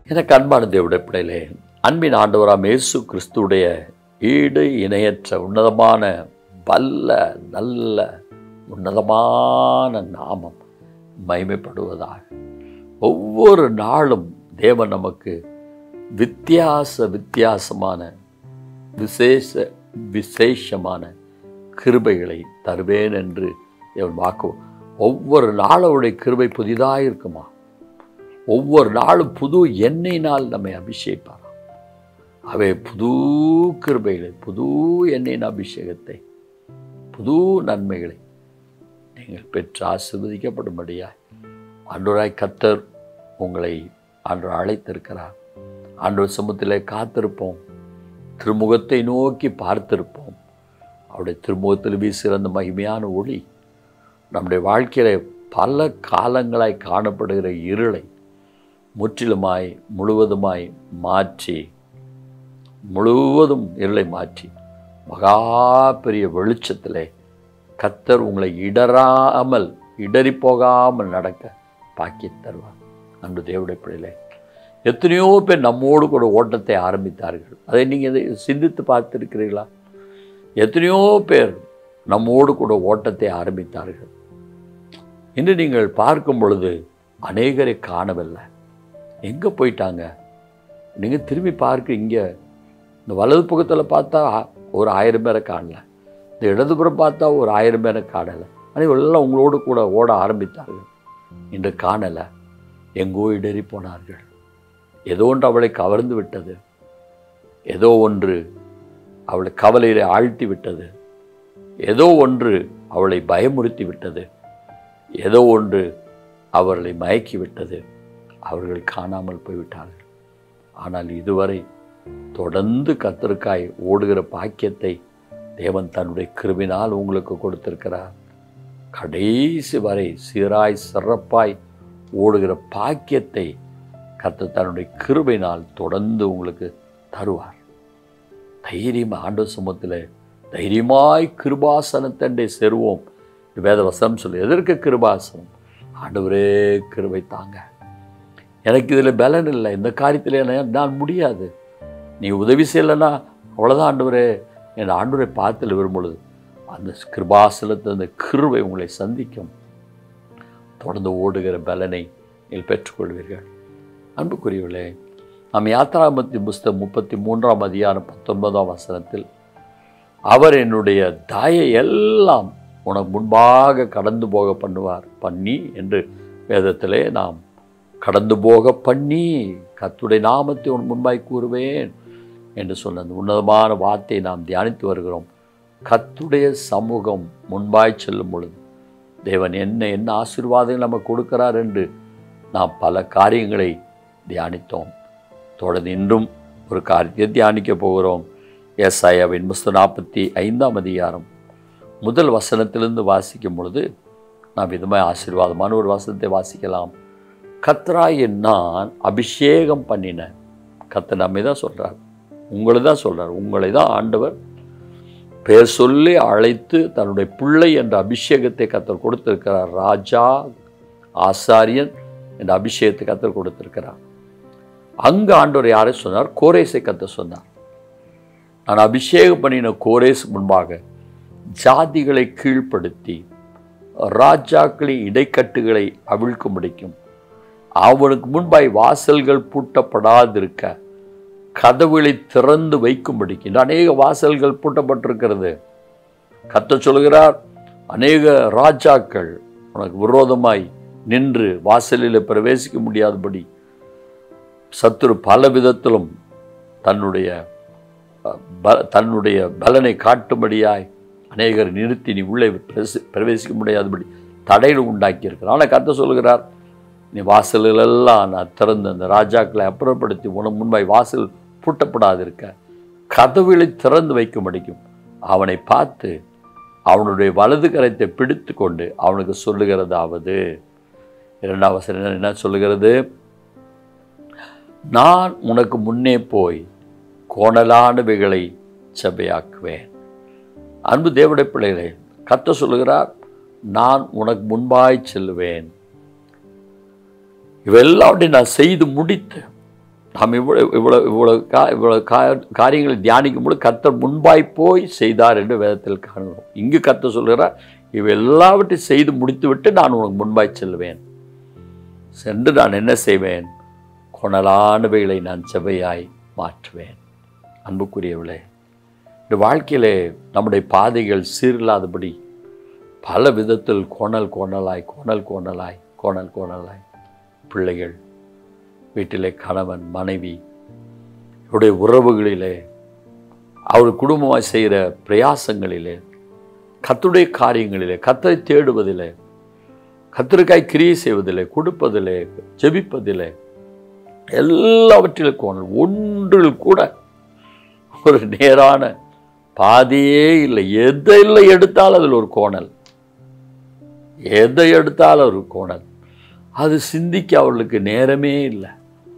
எனக்கு அன்பான தேவடைய பிள்ளைகளே அன்பின் ஆண்டவராம் இயேசு கிறிஸ்துடைய ஈடு இணையற்ற உன்னதமான வல்ல நல்ல உன்னதமான நாமம் மகிமைப்படுவதாக ஒவ்வொரு நாளும் தேவன் நமக்கு வித்தியாச வித்தியாசமான விசேஷ விசேஷமான கிருபைகளை தருவேன் என்று தேவன் வாக்கு ஒவ்வொரு நாளுடைய கிருபை புதிதாக இருக்குமா ஒவ்வொரு நாளும் புது எண்ணெயினால் நம்மை அபிஷேகிப்பாராம் அவை புது கிருபைகளை புது எண்ணெயின் அபிஷேகத்தை புது நன்மைகளை நீங்கள் பெற்று ஆசிர்வதிக்கப்படும்படியாய் ஆண்டவராய் கத்தர் உங்களை ஆண்டு அழைத்திருக்கிறார் ஆண்டவர் சமூகத்திலே காத்திருப்போம் திருமுகத்தை நோக்கி பார்த்திருப்போம் அவருடைய திருமுகத்தில் வீசுகிற அந்த மகிமையான ஒளி நம்முடைய வாழ்க்கையில பல காலங்களாய் காணப்படுகிற இருளை முற்றிலுமாய் முழுவதுமாய் மாற்றி முழுவதும் இருளை மாற்றி மகா பெரிய வெளிச்சத்திலே கத்தர் உங்களை இடராமல் இடறி போகாமல் நடக்க பாக்கி தருவார் அன்று தேவடைய பிள்ளையிலே எத்தனையோ பேர் நம்மோடு கூட ஓட்டத்தை ஆரம்பித்தார்கள் அதை நீங்கள் இதை சிந்தித்து பார்த்துருக்கிறீர்களா எத்தனையோ பேர் நம்மோடு கூட ஓட்டத்தை ஆரம்பித்தார்கள் இன்று நீங்கள் பார்க்கும் பொழுது அநேகரை காணவில்லை எங்கே போயிட்டாங்க நீங்கள் திரும்பி பார்க்க இங்கே இந்த வலது பக்கத்தில் பார்த்தா ஒரு ஆயிரம் பேரை காணல இந்த இடதுபுறம் பார்த்தா ஒரு ஆயிரம் பேரை காணலை ஆனால் எல்லாம் உங்களோடு கூட ஓட ஆரம்பித்தார்கள் இன்று காணலை எங்கோ இடறி போனார்கள் ஏதோ ஒன்று அவளை கவர்ந்து விட்டது ஏதோ ஒன்று அவளை கவலையில் ஆழ்த்தி விட்டது ஏதோ ஒன்று அவளை பயமுறுத்தி விட்டது ஏதோ ஒன்று அவர்களை மயக்கி விட்டது அவர்கள் காணாமல் போய்விட்டார்கள் ஆனால் இதுவரை தொடர்ந்து கத்தருக்காய் ஓடுகிற பாக்கியத்தை தேவன் தன்னுடைய கிருபினால் உங்களுக்கு கொடுத்திருக்கிறார் கடைசி வரை சீராய் சிறப்பாய் ஓடுகிற பாக்கியத்தை கர்த்தர் தன்னுடைய கிருபையினால் தொடர்ந்து உங்களுக்கு தருவார் தைரியமாக ஆண்டு சுமத்தில் தைரியமாய் கிருபாசனத்தண்டை செருவோம் வேதவசனம் சொல்லு எதற்கு கிருபாசனம் ஆண்டவரே கிருபை தாங்க எனக்கு இதில் பலன் இல்லை இந்த காரியத்தில் என- நான் முடியாது நீ உதவி செய்யலைன்னா அவ்வளோதான் ஆண்டவரே என் ஆண்டவரை பார்த்துல வரும்பொழுது அந்த கிருபாசனத்தை அந்த கிருபை உங்களை சந்திக்கும் தொடர்ந்து ஓடுகிற பலனை நீங்கள் பெற்றுக்கொள்வீர்கள் அன்புக்குரியவர்களே நாம் யாத்திராமத்தின் புஸ்தகம் முப்பத்தி மூன்றாம் அதிகாரம் பத்தொன்பதாம் வசனத்தில் அவர் என்னுடைய தாயை எல்லாம் உனக்கு முன்பாக கடந்து போக பண்ணுவார் பண்ணி என்று வேதத்திலே நாம் கடந்து போக பண்ணி கத்துடைய நாமத்தை உன் முன்பாய் கூறுவேன் என்று சொன்ன அந்த உன்னதமான வார்த்தையை நாம் தியானித்து வருகிறோம் கத்துடைய சமூகம் முன்பாய் செல்லும் பொழுது தேவன் என்ன என்ன ஆசீர்வாதங்கள் நமக்கு கொடுக்கிறார் என்று நாம் பல காரியங்களை தியானித்தோம் தொடர்ந்து இன்றும் ஒரு காரியத்தை தியானிக்க போகிறோம் ஏசாயாவின் புஸ்தகம் நாற்பத்தி ஐந்தாம் அதிகாரம் முதல் வசனத்திலிருந்து வாசிக்கும் பொழுது நாம் விதமாக ஆசீர்வாதமான ஒரு வசனத்தை வாசிக்கலாம் கத்ராய் நான் அபிஷேகம் பண்ணின கத்த நம்மை தான் சொல்கிறார் உங்களை தான் சொல்கிறார் உங்களை தான் ஆண்டவர் பெயர் சொல்லி அழைத்து தன்னுடைய பிள்ளை என்ற அபிஷேகத்தை கத்தர் கொடுத்திருக்கிறார் ராஜா ஆசாரியன் என்ற அபிஷேகத்தை கத்தர் கொடுத்திருக்கிறார் அங்கு ஆண்டவர் யாரை சொன்னார் கோரேசை கத்த சொன்னார் நான் அபிஷேகம் பண்ணின கோரேஸ் முன்பாக ஜாதிகளை கீழ்ப்படுத்தி ராஜாக்களின் இடைக்கட்டுகளை அவிழ்க்க முடிக்கும் அவனுக்கு முன்பாய் வாசல்கள் பூட்டப்படாதிருக்க கதவுகளை திறந்து வைக்கும்படிக்கு இன்று அநேக வாசல்கள் பூட்டப்பட்டிருக்கிறது கத்த சொல்கிறார் அநேக ராஜாக்கள் உனக்கு விரோதமாய் நின்று வாசலில் பிரவேசிக்க முடியாதபடி சத்துரு பல விதத்திலும் தன்னுடைய அஹ், ப- தன்னுடைய பலனை காட்டும்படியாய் அநேகர் நிறுத்தி நீ உள்ளே பிரவேசி- பிரவேசிக்க முடியாதபடி தடைகள் உண்டாக்கி இருக்கிறார் ஆனால் கத்த சொல்கிறார் நீ வாசல்களெல்லாம் நான் திறந்து அந்த ராஜாக்களை அப்புறப்படுத்தி உனக்கு முன்பாய் வாசல் பூட்டப்படாதிருக்க கதவுகளை திறந்து வைக்கும்படிக்கும் அவனை பார்த்து அவனுடைய வலது கரத்தை பிடித்து கொண்டு அவனுக்கு சொல்லுகிறதாவது இரண்டாம் வசனம் என்ன சொல்லுகிறது நான் உனக்கு முன்னே போய் கோணலானவைகளை செபையாக்குவேன் அன்பு தேவடைய பிள்ளைகளே கத்த சொல்லுகிறார் நான் உனக்கு முன்பாய் செல்லுவேன் இவெல்லாவற்றையும் நான் செய்து முடித்து நாம் இவ்வளோ இவ்வளோ இவ்வளோ கா இவ்வளோ கா காரியங்களை தியானிக்கும் பொழுது கர்த்தர் முன்பாய் போய் செய்தார் என்று வேதத்தில் காணுகிறோம் இங்கு கர்த்தர் சொல்கிறார் இவை எல்லாவற்றையும் செய்து முடித்துவிட்டு நான் உனக்கு முன்பாய் செல்வேன் சென்று நான் என்ன செய்வேன் கொணலானவைகளை நான் செவையாய் மாற்றுவேன் அன்புக்குரியவளே இந்த வாழ்க்கையிலே நம்முடைய பாதைகள் சீரில்லாதபடி பல விதத்தில் கோணல் கோணலாய் கோணல் கோணலாய் கோணல் கோணலாய் பிள்ளைகள் வீட்டிலே கணவன் மனைவி இவருடைய உறவுகளிலே அவர் குடும்பமாய் செய்கிற பிரயாசங்களிலே கத்துடைய காரியங்களிலே கத்தரை தேடுவதிலே கத்திரிக்காய் கிரியை செய்வதிலே கொடுப்பதிலே ஜெபிப்பதிலே எல்லாவற்றிலும் கோணல் ஒன்றில் கூட ஒரு நேரான பாதியே இல்லை எதை இல்லை எடுத்தாலும் அதில் ஒரு கோணல் எதை எடுத்தாலும் ஒரு கோணல் அது சிந்திக்க அவர்களுக்கு நேரமே இல்லை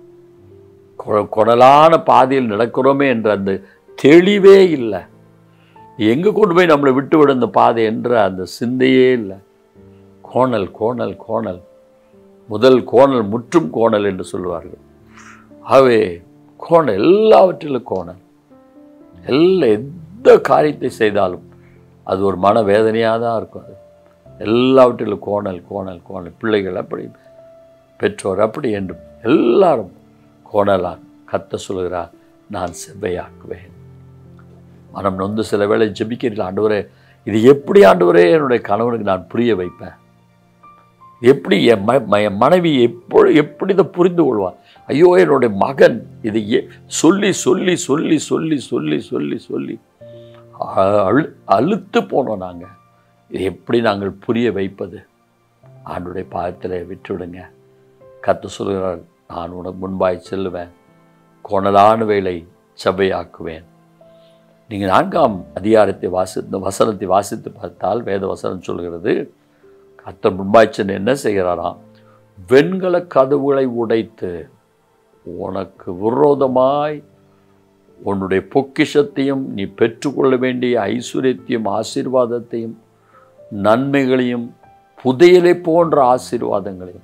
கொ- கொடலான பாதையில் நடக்கிறோமே என்ற அந்த தெளிவே இல்லை எங்கே கொண்டு போய் நம்மளை விட்டு விட இந்த பாதை என்ற அந்த சிந்தையே இல்லை கோணல் கோணல் கோணல் முதல் கோணல் முற்றும் கோணல் என்று சொல்லுவார்கள் ஆகவே கோணல் எல்லாவற்றிலும் கோணல் எல்லா எந்த காரியத்தை செய்தாலும் அது ஒரு மன வேதனையாக தான் இருக்கும் அது எல்லாவற்றிலும் கோணல் கோணல் கோணல் பிள்ளைகள் அப்படி பெற்றோர் அப்படி என்று எல்லாரும் கோணலான் கத்த சொல்கிறார் நான் செவ்வையாக்குவேன் மனம் நொந்து சில வேளை ஜெபிக்கிறீர்கள் ஆண்டவரே இது எப்படி ஆண்டவரே என்னுடைய கணவனுக்கு நான் புரிய வைப்பேன் எப்படி என் ம ம- என் மனைவி எப்பொழு எப்படி இதை புரிந்து கொள்வான் ஐயோ என்னுடைய மகன் இதை ஏ- சொல்லி சொல்லி சொல்லி சொல்லி சொல்லி சொல்லி சொல்லி அ- அழு அழுத்து போனோம் நாங்கள் இது எப்படி நாங்கள் புரிய வைப்பது ஆண்டுடைய பாதத்தில் விட்டுவிடுங்க கத்து சொல்கிறார் நான் உனக்கு முன்பாய் செல்லுவேன் கோணலான வேலை சபையாக்குவேன் நீங்கள் நான்காம் அதிகாரத்தை வாசி இந்த வசனத்தை வாசித்து பார்த்தால் வேத வசனம் சொல்கிறது கர்த்தர் முன்பாய் சென்று என்ன செய்கிறாராம் வெண்கல கதவுகளை உடைத்து உனக்கு விரோதமாய் உன்னுடைய பொக்கிஷத்தையும் நீ பெற்றுக்கொள்ள வேண்டிய ஐஸ்வர்யத்தையும் ஆசீர்வாதத்தையும் நன்மைகளையும் புதையலை போன்ற ஆசீர்வாதங்களையும்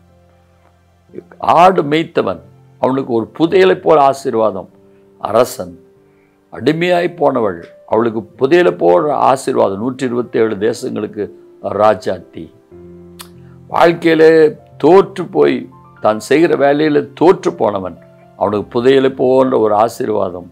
ஆடு மேய்த்தவன் அவனுக்கு ஒரு புதையலை போல ஆசீர்வாதம் அரசன் அடிமையாய் போனவள் அவளுக்கு புதையலை போன்ற ஆசீர்வாதம் நூற்றி இருபத்தி ஏழு தேசங்களுக்கு ராஜாத்தி வாழ்க்கையிலே தோற்று போய் தான் செய்கிற வேலையில் தோற்று போனவன் அவனுக்கு புதையலை போன்ற ஒரு ஆசீர்வாதம்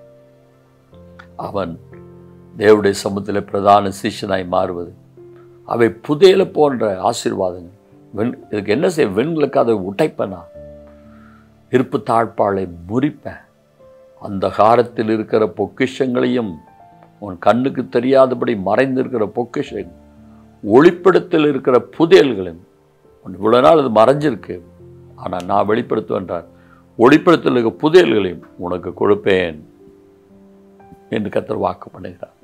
அவன் தேவனுடைய சமூகத்தில் பிரதான சிஷ்யனாய் மாறுவது அவை புதையலை போன்ற ஆசீர்வாதங்கள் வெண் இதுக்கு என்ன செய்ய வெண்களுக்கு அதை உடைப்பனா இருப்பு தாழ்பாளை முறிப்பேன் அந்த காரத்தில் இருக்கிற பொக்கிஷங்களையும் உன் கண்ணுக்கு தெரியாதபடி மறைந்திருக்கிற பொக்கிஷம் ஒளிப்படத்தில் இருக்கிற புதையல்களையும் உன் இவ்வளோ நாள் அது மறைஞ்சிருக்கு ஆனால் நான் வெளிப்படுத்துவேன்றார் ஒளிப்படத்தில் இருக்க புதையல்களையும் உனக்கு கொடுப்பேன் என்று கத்தர் வாக்கு பண்ணுகிறார்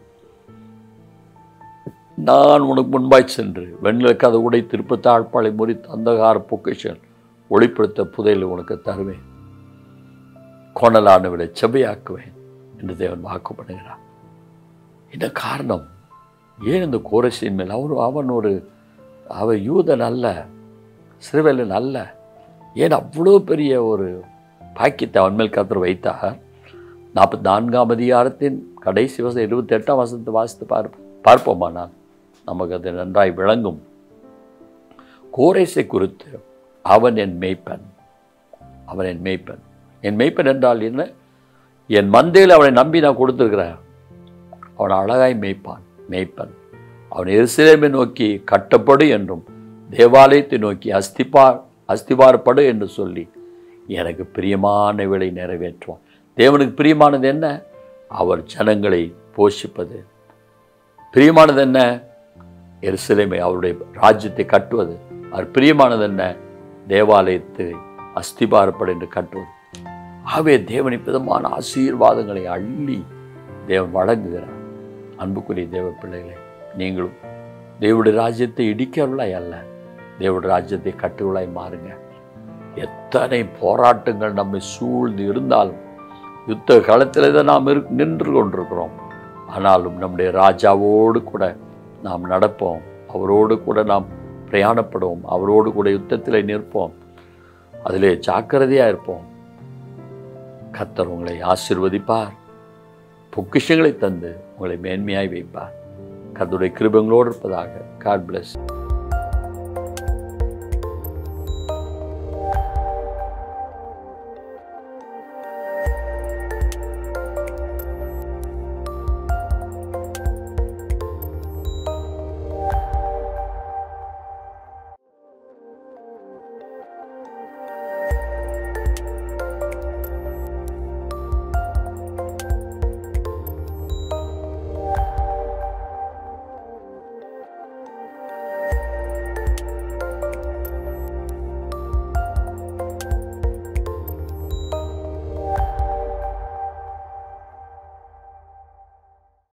நான் உனக்கு முன்பாய் சென்று வெண்ணிலக்கு அதை உடை திருப்ப தாழ்பாளை முறித்து அந்தகார பொக்கிஷன் ஒளிப்படுத்த புதையல் உனக்கு தருவேன் கோணலான விட செபையாக்குவேன் என்று தேவன் வாக்கு பண்ணுகிறார் என்ன காரணம் ஏன் இந்த கோரசின் மேல் அவர் அவன் ஒரு அவர் யூதன் அல்ல சிறுவேலன் அல்ல ஏன் அவ்வளோ பெரிய ஒரு பாக்கியத்தை அவன் மேல் கத்தர் வைத்தார் நாற்பத்தி நான்காம் அதிகாரத்தின் கடைசி வசம் இருபத்தி எட்டாம் வசனத்தை வாசித்து பார் பார்ப்போமானால் நமக்கு அது நன்றாய் விளங்கும் கோரேசை குறித்து அவன் என் மேய்ப்பன் அவன் என் மேய்ப்பன் என் மேய்ப்பன் என்றால் என்ன என் மந்தையில் அவனை நம்பி நான் கொடுத்துருக்கிறேன் அவன் அழகாய் மேய்ப்பான் மேய்ப்பன் அவன் எருசலேமை நோக்கி கட்டப்படு என்றும் தேவாலயத்தை நோக்கி அஸ்திபார் அஸ்திபாரப்படு என்று சொல்லி எனக்கு பிரியமான விலை நிறைவேற்றுவான் தேவனுக்கு பிரியமானது என்ன அவர் ஜனங்களை போஷிப்பது பிரியமானது என்ன எருசலேமை அவருடைய ராஜ்யத்தை கட்டுவது அவர் பிரியமானது என்ன தேவாலயத்தை அஸ்திபாரப்படு என்று கட்டுவது ஆகவே தேவன் விதமான ஆசீர்வாதங்களை அள்ளி தேவன் வழங்குகிறார் அன்புக்குரிய தேவ பிள்ளைகளே நீங்களும் தேவனுடைய ராஜ்யத்தை இடிக்கிறவளாய் அல்ல தேவனுடைய ராஜ்யத்தை கட்டுவளாய் மாறுங்க எத்தனை போராட்டங்கள் நம்மை சூழ்ந்து இருந்தாலும் யுத்த காலத்தில் தான் நாம் இரு நின்று கொண்டிருக்கிறோம் ஆனாலும் நம்முடைய ராஜாவோடு கூட நாம் நடப்போம் அவரோடு கூட நாம் பிரயாணப்படுவோம் அவரோடு கூட யுத்தத்தில் நிற்போம் அதிலே ஜாக்கிரதையாக இருப்போம் கத்தர் உங்களை ஆசிர்வதிப்பார் பொக்கிஷங்களை தந்து உங்களை மேன்மையாய் வைப்பார் கர்த்தருடைய கிருபங்களோடு இருப்பதாக காட் bless